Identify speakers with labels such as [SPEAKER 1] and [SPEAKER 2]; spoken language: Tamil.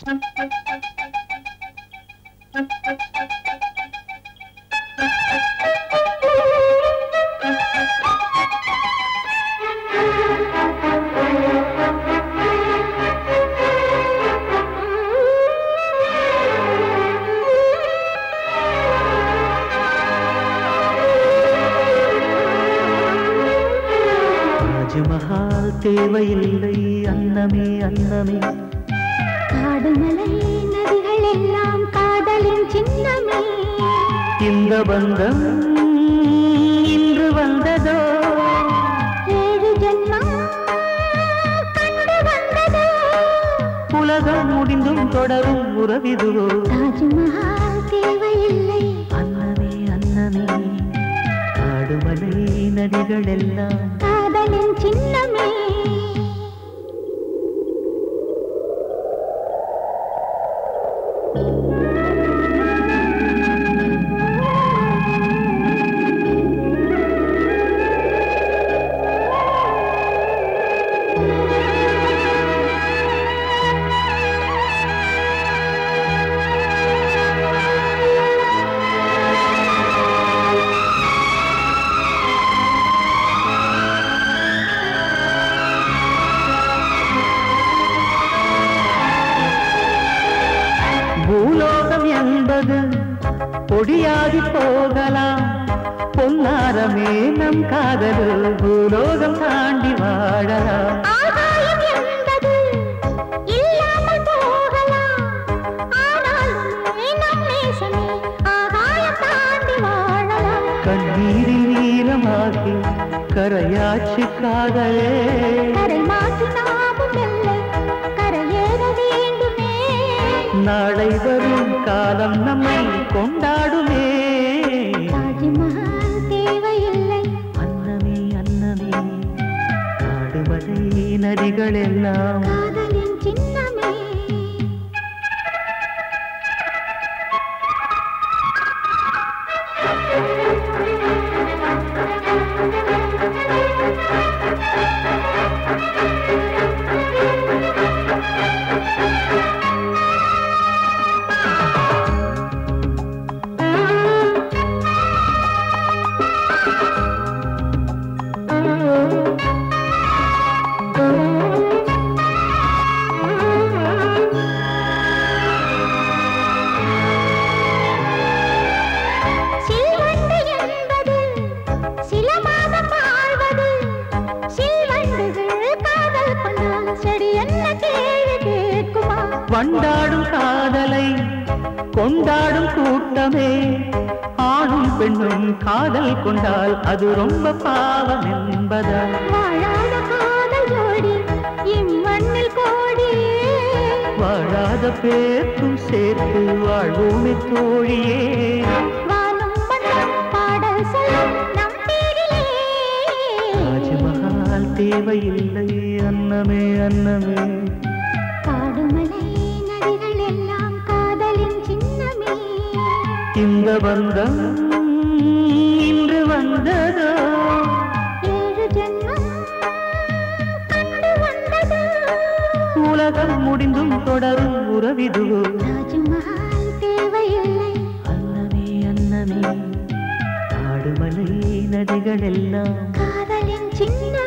[SPEAKER 1] தாஜ்மஹால் தேவையில்லை அன்னமே அன்னமே
[SPEAKER 2] காடுமலை நதிகள் எல்லாம் காதலின் சின்னமே
[SPEAKER 1] இந்த பந்தம் இன்று வந்ததோ
[SPEAKER 2] ஏழு ஜென்மம் கண்டு வந்ததோ
[SPEAKER 1] உலகம் முடிந்தும் தொடரும் உறவிதுவோ
[SPEAKER 2] தாஜ்மஹால் தேவையில்லை
[SPEAKER 1] அன்னமே அன்னமே காடுமலை நதிகள் எல்லாம்
[SPEAKER 2] காதலின் சின்னமே
[SPEAKER 1] பூலோகம் என்பது பொடியாகி போகலாம் பொன்னாரமே நம் காதல் பூலோகம் தாண்டி வாழலாம்
[SPEAKER 2] ஆகாயம் என்பது இல்லாமல் போகலாம் ஆனாலும் நம் நேசமே ஆகாயம் தாண்டி வாழலாம்
[SPEAKER 1] கண்ணீரில் நீளமாகி கரையாட்சி காதலே
[SPEAKER 2] கரை மாற்றி நாமும் இல்லை கரையேற வேண்டுமே
[SPEAKER 1] நாளை வரும் காலம் நம்மை கொண்டாடுமே
[SPEAKER 2] தாஜ்மஹால் தேவையில்லை
[SPEAKER 1] அன்னமே அன்னமே காடுமலை நதிகள் எல்லாம்
[SPEAKER 2] காதலின் சின்னமே சில்வண்டு என்பது சில மாதம் வாழ்வது சில்வண்டுகள் காதல் கொண்டால் செடி என்ன கேள்வி கேட்குமா
[SPEAKER 1] வண்டாடும் காதலை கொண்டாடும் கூட்டமே ஆணும் பெண்ணும் காதல் கொண்டால் அது ரொம்ப பாவம் என்பதால்
[SPEAKER 2] வாழாத காதல் ஜோடி இம்மண்ணில் கோடி
[SPEAKER 1] வாழாத பேர்க்கும் சேர்த்து வாழ்வோமே தோழியே
[SPEAKER 2] வானம் மண்ணும் பாடல் சொல்லும் நம் பேரிலே
[SPEAKER 1] தாஜ்மஹால் தேவையில்லை அன்னமே அன்னமே
[SPEAKER 2] காடுமலை நதிகள் எல்லாம் காதலின் சின்னமே
[SPEAKER 1] இந்த பந்தம் இன்று வந்ததோ
[SPEAKER 2] ஏழு ஜென்மம் கண்டு வந்தது
[SPEAKER 1] உலகம் முடிந்தும் தொடரும் உறவிதுவோ
[SPEAKER 2] தாஜ்மஹால் தேவையில்லை
[SPEAKER 1] அன்னமே அன்னமே காடுமலை நதிகள் எல்லாம்
[SPEAKER 2] காதலின் சின்ன